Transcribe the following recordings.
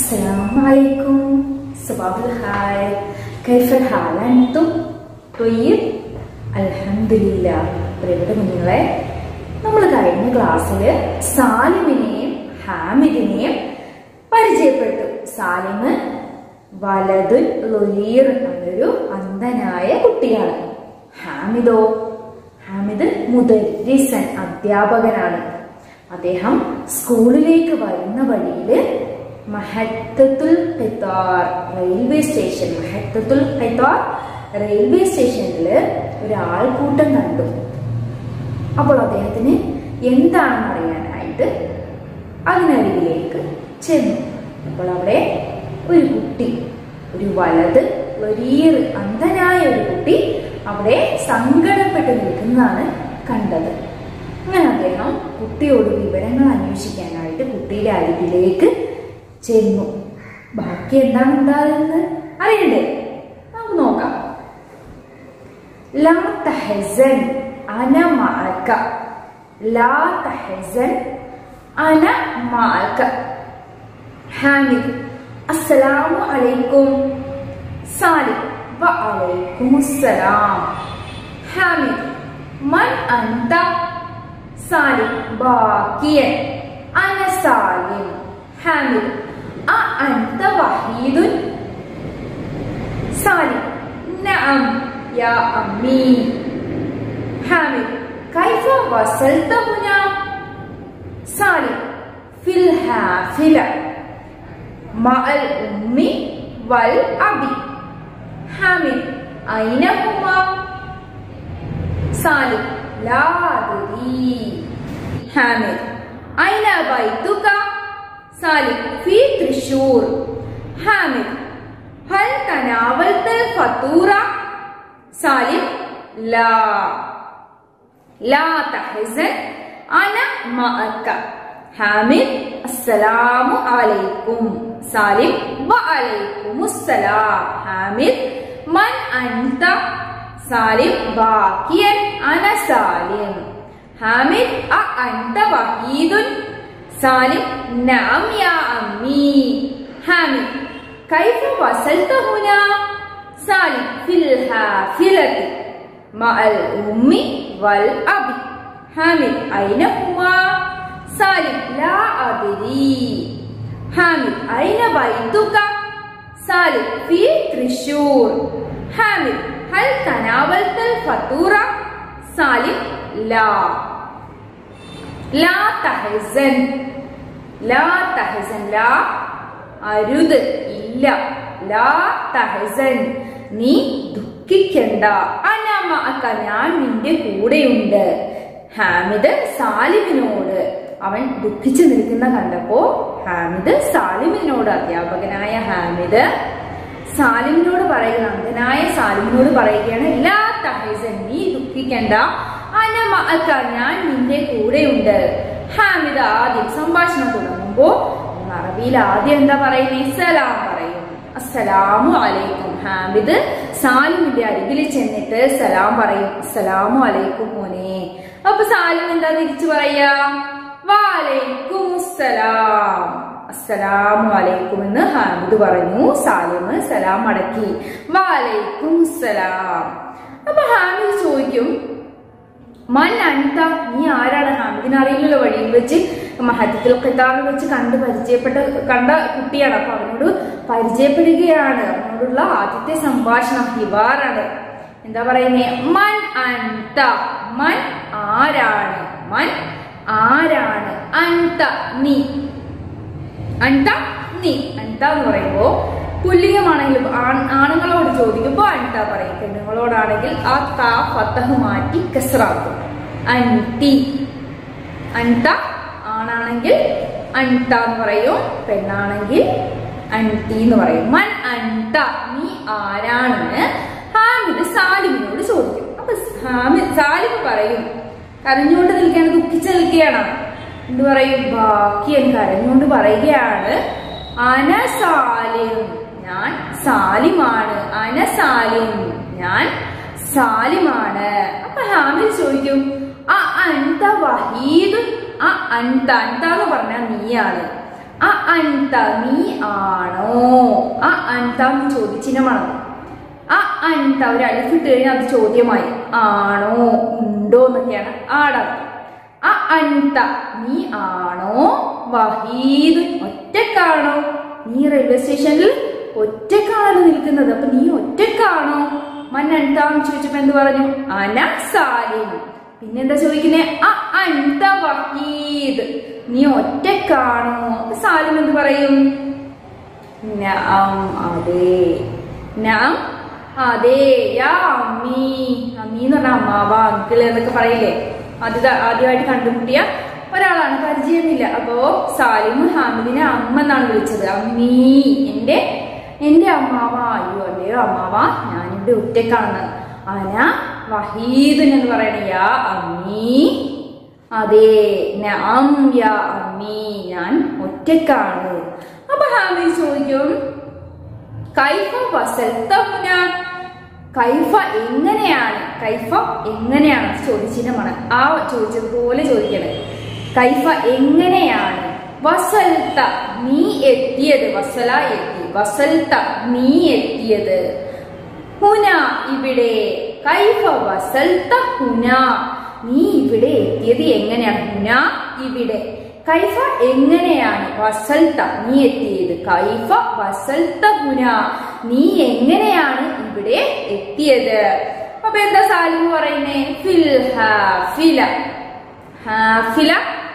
السلام عليكم صباح الخير كيف الحال أنتم طيب الحمد لله പ്രിയപ്പെട്ട കുഞ്ഞുങ്ങളെ നമ്മൾ കഴിഞ്ഞ ക്ലാസ്സിൽ സാലിമിനെയും ഹാമിദിനെയും പരിചയപ്പെട്ടു സാലിമ് വലതുൽ ലൊലീർ എന്നൊരു അന്ധനായ കുട്ടിയാണ് ഹാമിദോ ഹാമിദ് മുദരിസൻ അധ്യാപകനാണ് അദ്ദേഹം സ്കൂളിലേക്ക് വരുന്ന വഴിയില് മഹത്തത്തുൽ ഖിത്താർ റെയിൽവേ സ്റ്റേഷൻ മഹത്തത്തുൽ ഖിത്താർ റെയിൽവേ സ്റ്റേഷനിൽ ഒരു ആൾക്കൂട്ടം കണ്ടു അപ്പോൾ അദ്ദേഹത്തിന് എന്താണെന്ന് അറിയാനായിട്ട് അതിനരികിലേക്ക് ചെന്നു അപ്പോൾ അവിടെ ഒരു കുട്ടി ഒരു വലത് വലിയ അന്ധനായ ഒരു കുട്ടി അവിടെ സങ്കടപ്പെട്ട് നിൽക്കുന്നതാണ് കണ്ടത് അങ്ങനെ അദ്ദേഹം കുട്ടിയോട് വിവരങ്ങൾ അന്വേഷിക്കാനായിട്ട് കുട്ടിയുടെ അരികിലേക്ക് ചെന്നു ബാക്കി എന്താണ് ഉണ്ടാകുന്നത് അറിയണ്ടേ നമുക്ക് നോക്കാം ലാ തഹസൻ അന മഅക ലാ തഹസൻ അന മഅക ഹാമിദ് അസ്സലാമു അലൈക്കും സാലിം വഅലൈക്കും അസ്സലാം ഹാമിദ് മൻ അന്ത സാലിം ബാക്കിയൻ അന സാലിം ഹാമിദ് അ അന്ത വഹീദുൻ സാലിം നഅം യാ അമ്മി ഹാമിദ് കൈഫ വസൽത ഹുന സാലിം ഫിൽ ഹാഫില മഅൽ ഉമ്മി വൽ അബി ഹാമിദ് അയിന ഹുമാ സാലിം ലാ അദ്രി ഹാമിദ് അയിന ബൈതുക സാലിം ഫി തൃശൂർ ഹാമിദ് هل تناولت الفطورة؟ سالم لا لا تحزن أنا معك حامد السلام عليكم سالم وعليكم السلام حامد من أنت؟ سالم باكيا أنا سالم حامد أأنت وحيد؟ سالم نعم يا أمي حامد كيف وصلت هنا؟ سالم في الحافلة مع الأم والأب حامد أين هما؟ سالم لا أدري حامد أين بيتك؟ سالم في ترشور حامد هل تناولت الفطورة؟ سالم لا لا تحزن لا تحزن لا അരുത് ഇല്ല ലാ തഹസൻ നീ ദുഃഖിക്കണ്ട അനാമ അക്ക ഞാൻ നിന്റെ കൂടെയുണ്ട് ഹാമിദ് സാലിമിനോട് അവൻ ദുഃഖിച്ചു നിൽക്കുന്ന കണ്ടപ്പോ ഹാമിദ് സാലിമിനോട് അധ്യാപകനായ ഹാമിദ് സാലിമിനോട് പറയുക അന്ധനായ സാലിമിനോട് പറയുകയാണ് ലാ തഹസൻ നീ ദുഃഖിക്കണ്ട അനമ അക്ക ഞാൻ നിന്റെ കൂടെയുണ്ട് ഹാമിദ് ആദ്യം സംഭാഷണം തുടങ്ങുമ്പോ അറബിയിൽ ആദ്യം എന്താ പറയുന്നേ സലാം പറയും അസ്സലാമു അലൈക്കും ഹാമിദ് സാലിമിന്റെ അരികിൽ ചെന്നിട്ട് സലാം പറയും അസ്സലാമു അലൈക്കും മോനെ അപ്പൊ സാലിം എന്താ തിരിച്ചു പറയാ വാലൈക്കും അസ്സലാം അസ്സലാമു അലൈക്കും എന്ന് ഹാമിദ് പറഞ്ഞു സാലിം സലാം മടക്കി വാലൈക്കും അസ്സലാം അപ്പൊ ഹാമിദ് ചോദിക്കും മൻ അൻത നീ ആരാണ് ഹാമിദിന് അറിയില്ലല്ലോ വഴിയിൽ വെച്ച് മഹത്തിൽ ഖിതാബ് വെച്ച് കണ്ട് പരിചയപ്പെട്ട കണ്ട കുട്ടിയാണ് അപ്പൊ അവനോട് പരിചയപ്പെടുകയാണ് അവനോടുള്ള ആദ്യത്തെ സംഭാഷണം ഹിവാറാണ് എന്താ പറയുന്നേ മൻ അൻത മൻ ആരാണ് മൻ ആരാണ് അൻത നീ അൻത നീ അൻത എന്ന് പറയുമ്പോ പുല്ലിംഗമാണെങ്കിലും ആണുങ്ങളോട് ചോദിക്കുമ്പോ അൻത പറയും പെണ്ണുങ്ങളോടാണെങ്കിൽ ആ താ ഫത്തഹ് മാറ്റി കസറാക്കും അൻതി അൻത ആണാണെങ്കിൽ അൻത എന്ന് പറയും പെണ്ണാണെങ്കിൽ അൻതി എന്ന് പറയും മൻ അൻത നീ ആരാണെന്ന് ഹാമിദ് സാലിമിനോട് ചോദിക്കും അപ്പൊ ഹാമിദ് സാലിം പറയും കരഞ്ഞുകൊണ്ട് നിൽക്കുകയാണ് ദുഃഖിച്ചു നിൽക്കുകയാണ് എന്ത് പറയും ബാക്കിയൻ കരഞ്ഞുകൊണ്ട് പറയുകയാണ് അന സാലിം ഞാൻ സാലിമാണ് അന സാലിം ഞാൻ സാലിമാണ് അപ്പൊ ഹാമിദ് ചോദിക്കും ആ അൻത വഹീദ് ആ അൻത അൻത എന്ന് പറഞ്ഞാൽ നീയാണ് ആ അൻത നീ ആണോ ആ അൻത എന്ന് ചോദിച്ചിനമാണ് ആ അൻത ഒരു അലിഫിട്ട് കഴിഞ്ഞാൽ അത് ചോദ്യമായി ആണോ ഉണ്ടോ എന്നൊക്കെയാണ് ആടർത്ഥം ആ അൻത നീ ആണോ വഹീദ് ഒറ്റക്കാണോ നീ റെയിൽവേ സ്റ്റേഷനിൽ ഒറ്റക്കാണല്ലോ നിൽക്കുന്നത് അപ്പൊ നീ ഒറ്റക്കാണോ മൻ അൻതാന്ന് ചോദിച്ചപ്പോ എന്ത് പറഞ്ഞു അന സാലിം പിന്നെന്താ ചോദിക്കുന്നേ ആ അൻത വഹീദ് നീ ഒറ്റക്കാണോ അപ്പൊ സാലിം എന്ത് പറയും നഅം അതെ നഅം അതെ യാ അമ്മി അമ്മി എന്ന് പറഞ്ഞ അമ്മാവ അങ്കിള് എന്നൊക്കെ പറയില്ലേ ആദ്യ ആദ്യമായിട്ട് കണ്ടുമുട്ടിയ ഒരാളാണ് പരിചയമില്ല അപ്പോ സാലിം ഹാമിദിനെ അമ്മ എന്നാണ് വിളിച്ചത് അമ്മീ എന്റെ എന്റെ അമ്മാവ അയ്യോ അല്ലയോ അമ്മാവ ഞാനിവിടെ ഒറ്റക്കാണ് അന വഹീദൻ എന്ന് പറയണ യാ അമ്മീ അതെ നഅം യാ അമ്മീ ഞാൻ ഒറ്റക്കാണ് അപ്പൊ ഹാമിദ് ചോദിക്കും കൈഫ വസൽത്തമുന കൈഫ എങ്ങനെയാണ് കൈഫ എങ്ങനെയാണ് ചോദിച്ചിനമാണ് ആ ചോദിച്ചതുപോലെ ചോദിക്കണേ കൈഫ എങ്ങനെയാണ് വസൽത്ത നീ എത്തിയത് വസല എത്തി വസൽത്ത നീ എത്തിയത് ഹുന ഇവിടെ കൈഫ വസൽത്ത ഹുന നീ ഇവിടെ എത്തിയത് എങ്ങനെയാണ് ഹുന ഇവിടെ കൈഫ എങ്ങനെയാണ് വസൽത്ത നീ എത്തിയത് കൈഫ വസൽത്ത ഹുന നീ എങ്ങനെയാണ് ഇവിടെ എത്തിയത് അപ്പൊ എന്താ സാലിം പറയുന്നേ ഫിൽ ഹാഫില ഹാഫില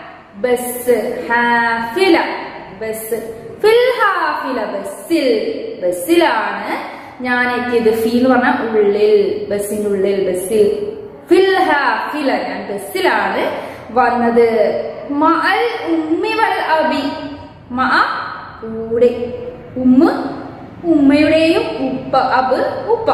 ബസ് ഹാഫില ബസ് ഫിൽ ഹാഫില ബസ്സിൽ ബസ്സിലാണ് ഞാൻ എത്തിയത് ഫി എന്ന് പറഞ്ഞ ഉള്ളിൽ ബസ്സിന്റെ ഉള്ളിൽ ബസ്സിൽ ഫിൽ ഹാഫില ഞാൻ ബസ്സിലാണ് വന്നത് മഅൽ ഉമ്മി വൽ അബി മഅ കൂടെ ഉമ്മ ഉമ്മയുടെയും ഉപ്പ അബ് ഉപ്പ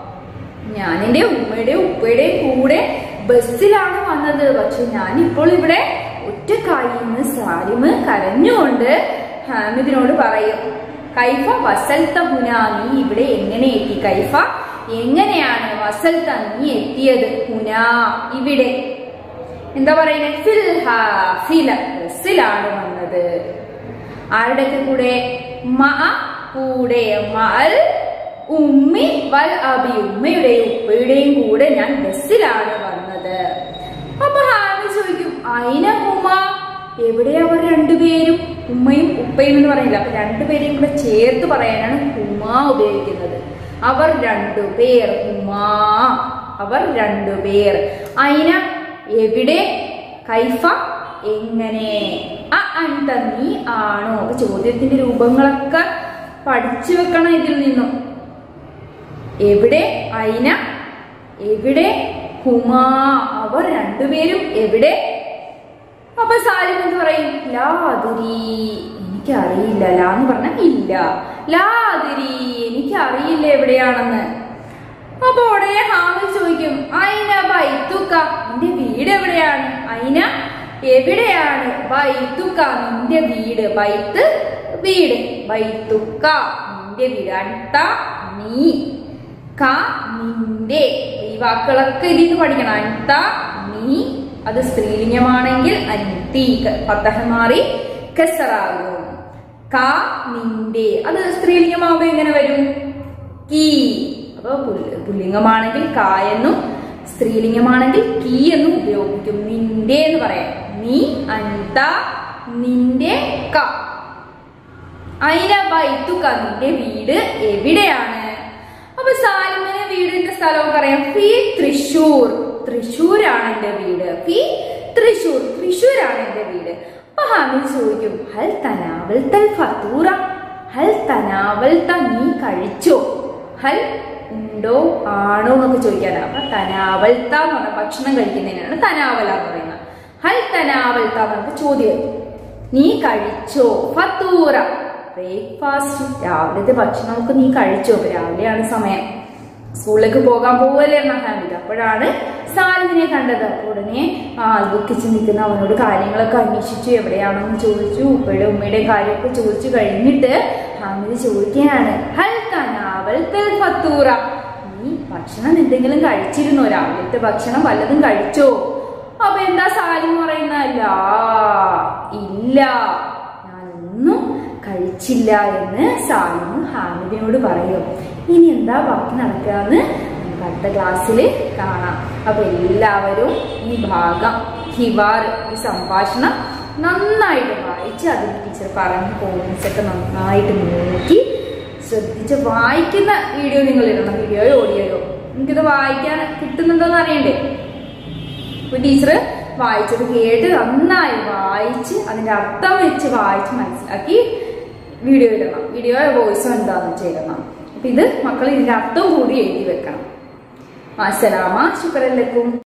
ഞാൻ എന്റെ ഉമ്മയുടെയും ഉപ്പയുടെയും കൂടെ ബസ്സിലാണ് വന്നത് പക്ഷെ ഞാൻ ഇപ്പോൾ ഇവിടെ ഒറ്റക്കായി എന്ന് സാലിമ് കരഞ്ഞുകൊണ്ട് ഹാമിദിനോട് പറയും കൈഫ വസൽത്ത ഹുന നീ ഇവിടെ എങ്ങനെ എത്തി കൈഫ എങ്ങനെയാണ് വസൽത്ത നീ എത്തിയത് ഹുന ഇവിടെ എന്താ പറയുന്നത് ഫിൽ ഹാഫില ബസ്സിലാണ് വന്നത് ആരുടെയൊക്കെ കൂടെ മ കൂടെ മൽ ഉമ്മി വൽ അബി ഉമ്മയുടെയും ഉപ്പയുടെയും കൂടെ ഞാൻ ബസ്സിലാണ് വന്നത് അപ്പൊ ഹാമി ചോദിക്കും അയിന ഉമ്മ എവിടെ അവർ രണ്ടുപേരും ഉമ്മയും ഉപ്പയും എന്ന് പറയില്ല അപ്പൊ രണ്ടുപേരെയും കൂടെ ചേർത്ത് പറയാനാണ് ഉമ്മ ഉപയോഗിക്കുന്നത് അവർ രണ്ടുപേർ ഉമാ അവർ രണ്ടുപേർ അയിന എവിടെ കൈഫ എങ്ങനെ ആ അന്ത നീ ആണോ അപ്പൊ ചോദ്യത്തിന്റെ രൂപങ്ങളൊക്കെ പഠിച്ചു വെക്കണം ഇതിൽ നിന്നും എവിടെ അയിന എവിടെ ഹുമാ അവർ രണ്ടുപേരും എവിടെ അപ്പൊ സാലിം എന്ന് പറയും ലാതിരി എനിക്കറിയില്ല ലാ എന്ന് പറഞ്ഞാൽ ഇല്ല ലാതിരി എനിക്കറിയില്ല എവിടെയാണെന്ന് അപ്പൊ ഉടനെ ഹാമിൽ ചോദിക്കും അയിന ബൈത്തുക്ക നിന്റെ വീട് എവിടെയാണ് അയിന എവിടെയാണ് ബൈത്തുക്ക നിന്റെ വീട് ബൈത്ത് വീട് ബൈത്തുക്ക നിന്റെ വീട് അട്ട നീ ക നിന്റെ ഈ വാക്കുകളൊക്കെ ഇതിൽ നിന്ന് പഠിക്കണം അൻത നീ അത് സ്ത്രീലിംഗമാണെങ്കിൽ അൻതി പത്തഹ മാറി കെസറാകും ക നിന്റെ അത് സ്ത്രീലിംഗമാവുമ്പോ എങ്ങനെ വരും കീ അപ്പൊ പുല്ല- പുല്ലിംഗമാണെങ്കിൽ ക എന്നും സ്ത്രീലിംഗമാണെങ്കിൽ കീ എന്നും ഉപയോഗിക്കും നിന്റെ എന്ന് പറയാം നീ അൻത നിന്റെ ക അയിന ബൈത്തുക നിന്റെ വീട് എവിടെയാണ് അപ്പൊ സാലിമിന് വീടിന്റെ സ്ഥലമൊക്കെ അറിയാം ഫി തൃശൂർ തൃശൂരാണ് എന്റെ വീട് ഫി തൃശൂർ തൃശൂരാണ് എന്റെ വീട് അപ്പൊ ഹാമിദ് ചോദിക്കും ഹൽ തനാവൽ തൽ ഫത്തൂറ ഹൽ തനാവൽ ത നീ കഴിച്ചോ ഹൽ ഉണ്ടോ ആണോ എന്നൊക്കെ ചോദിക്കാനാണ് അപ്പൊ തനാവൽത്ത എന്ന് പറഞ്ഞ ഭക്ഷണം കഴിക്കുന്നതിനാണ് തനാവല എന്ന് പറയുന്നത് ഹൽ തനാവൽത്ത എന്ന് പറഞ്ഞ ചോദ്യം നീ കഴിച്ചോ ഫത്തൂറ ബ്രേക്ക്ഫാസ്റ്റ് രാവിലത്തെ ഭക്ഷണമൊക്കെ നീ കഴിച്ചോ ഇപ്പൊ രാവിലെയാണ് സമയം സ്കൂളിലേക്ക് പോകാൻ പോവല്ലായിരുന്നു ഹാമിദ് അപ്പോഴാണ് സാലിമിനെ കണ്ടത് അപ്പോൾ ഉടനെ ആ ദുഃഖിച്ച് നിൽക്കുന്ന അവനോട് കാര്യങ്ങളൊക്കെ അന്വേഷിച്ചു എവിടെയാണെന്ന് ചോദിച്ചു ഉപ്പയുടെ ഉമ്മയുടെ കാര്യമൊക്കെ ചോദിച്ചു കഴിഞ്ഞിട്ട് ഹാമിദ് ചോദിക്കുകയാണ് ഹൽ തനാവൽ തൽ ഫത്തൂറ നീ ഭക്ഷണം എന്തെങ്കിലും കഴിച്ചിരുന്നോ രാവിലത്തെ ഭക്ഷണം വല്ലതും കഴിച്ചോ അപ്പൊ എന്താ സാലിം പറയുന്നല്ല ഇല്ല ഞാൻ ഒന്നും കഴിച്ചില്ല എന്ന് സാലിമ് ഹാമിദിനോട് പറയും ഇനി എന്താ ബാക്കി നടക്കുക എന്ന് നമുക്ക് അടുത്ത ക്ലാസ്സിൽ കാണാം അപ്പൊ എല്ലാവരും ഈ ഭാഗം ഹിവാർ ഈ സംഭാഷണം നന്നായിട്ട് വായിച്ച് അതിന് ടീച്ചർ പറഞ്ഞ പോയിന്റ്സ് ഒക്കെ നന്നായിട്ട് നോക്കി ശ്രദ്ധിച്ച് വായിക്കുന്ന വീഡിയോ നിങ്ങൾ ഇടണം വീഡിയോയോ ഓഡിയോയോ നിങ്ങൾക്കിത് വായിക്കാൻ കിട്ടുന്നുണ്ടോന്ന് അറിയണ്ടേ അപ്പൊ ടീച്ചർ വായിച്ചത് കേട്ട് നന്നായി വായിച്ച് അതിന്റെ അർത്ഥം വെച്ച് വായിച്ച് മനസ്സിലാക്കി വീഡിയോ ഇടണം വീഡിയോ വോയിസോ എന്താണെന്ന് ചെയ്യണം അപ്പൊ ഇത് മക്കൾ ഇതിന്റെ അർത്ഥം കൂടി എഴുതി വെക്കണം അസ്സലാമ ശുക്രല്ലക്കും